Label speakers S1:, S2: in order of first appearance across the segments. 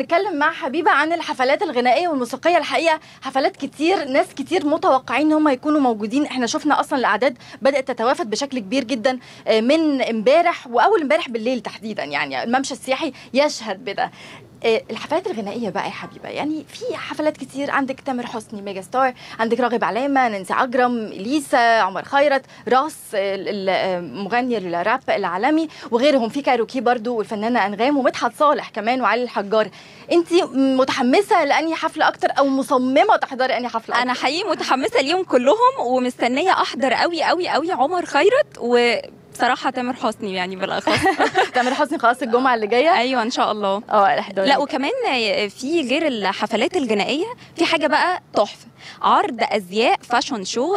S1: هنتكلم مع حبيبه عن الحفلات الغنائيه والموسيقيه الحقيقه حفلات كتير ناس كتير متوقعين ان هم يكونوا موجودين احنا شفنا اصلا الاعداد بدات تتوافد بشكل كبير جدا آه، من امبارح واول امبارح بالليل تحديدا يعني الممشى السياحي يشهد بده آه، الحفلات الغنائيه بقى يا حبيبه يعني في حفلات كتير عندك تامر حسني ميجا ستار عندك راغب علامه نانسي عجرم اليسا عمر خيرت راس ال- ال- آه، مغني الراب العالمي وغيرهم في كايروكي برضو والفنانه انغام ومدحت صالح كمان وعلي الحجار انت متحمسه لاني حفله اكتر او مصممه تحضري اني حفله
S2: انا
S1: أكتر؟
S2: حقيقي متحمسه ليهم كلهم ومستنيه احضر قوي قوي قوي عمر خيرت وبصراحه تامر حسني يعني بالاخص
S1: تامر حسني خلاص الجمعه اللي جايه
S2: ايوه ان شاء الله
S1: اه احضري
S2: لا وكمان في غير الحفلات الغنائيه في حاجه بقى تحفه عرض ازياء فاشون شو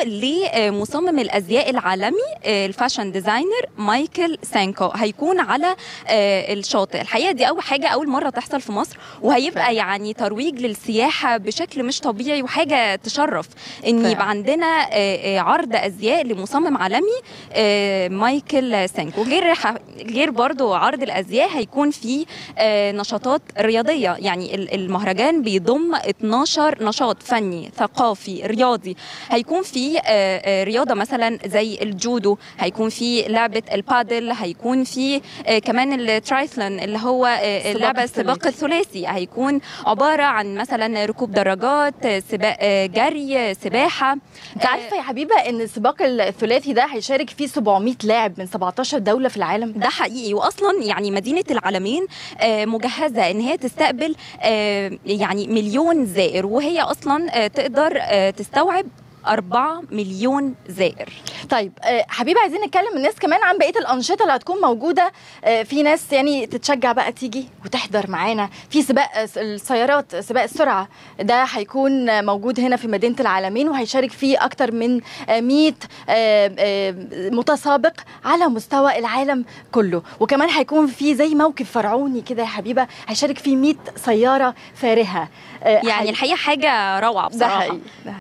S2: لمصمم الازياء العالمي الفاشن ديزاينر مايكل سانكو هيكون على آه، الشاطئ الحقيقه دي اول حاجه اول مره تحصل في مصر وهيبقى يعني ترويج للسياحه بشكل مش طبيعي وحاجه تشرف ان
S1: فعلا.
S2: يبقى عندنا آه، آه، عرض ازياء لمصمم عالمي آه، مايكل سانكو غير ح- غير برضو عرض الازياء هيكون في آه، نشاطات رياضيه يعني ال- المهرجان بيضم 12 نشاط فني ثقافي رياضي هيكون في آه، آه، رياضه مثلا زي الجودو هيكون في لعبه البادل هيكون في آه، كمان الترايثلون اللي هو آه،
S1: السباق
S2: اللعبه السباق الثلاثي هيكون عباره عن مثلا ركوب دراجات آه، سباق آه، جري آه، سباحه
S1: انت عارفه يا حبيبه ان السباق الثلاثي ده هيشارك فيه 700 لاعب من 17 دوله في العالم
S2: ده حقيقي واصلا يعني مدينه العالمين آه، مجهزه ان هي تستقبل آه، يعني مليون زائر وهي اصلا آه، تقدر آه، تستوعب 4 مليون زائر
S1: طيب آه، حبيبه عايزين نتكلم الناس كمان عن بقيه الانشطه اللي هتكون موجوده آه، في ناس يعني تتشجع بقى تيجي وتحضر معانا في سباق آه، السيارات سباق السرعه ده هيكون آه، موجود هنا في مدينه العالمين وهيشارك فيه اكتر من آه، 100 آه، آه، متسابق على مستوى العالم كله وكمان هيكون في زي موكب فرعوني كده يا حبيبه هيشارك فيه 100 سياره فارهه آه،
S2: يعني
S1: حي-
S2: الحقيقه حاجه روعه
S1: ده
S2: بصراحه
S1: حقيقي ده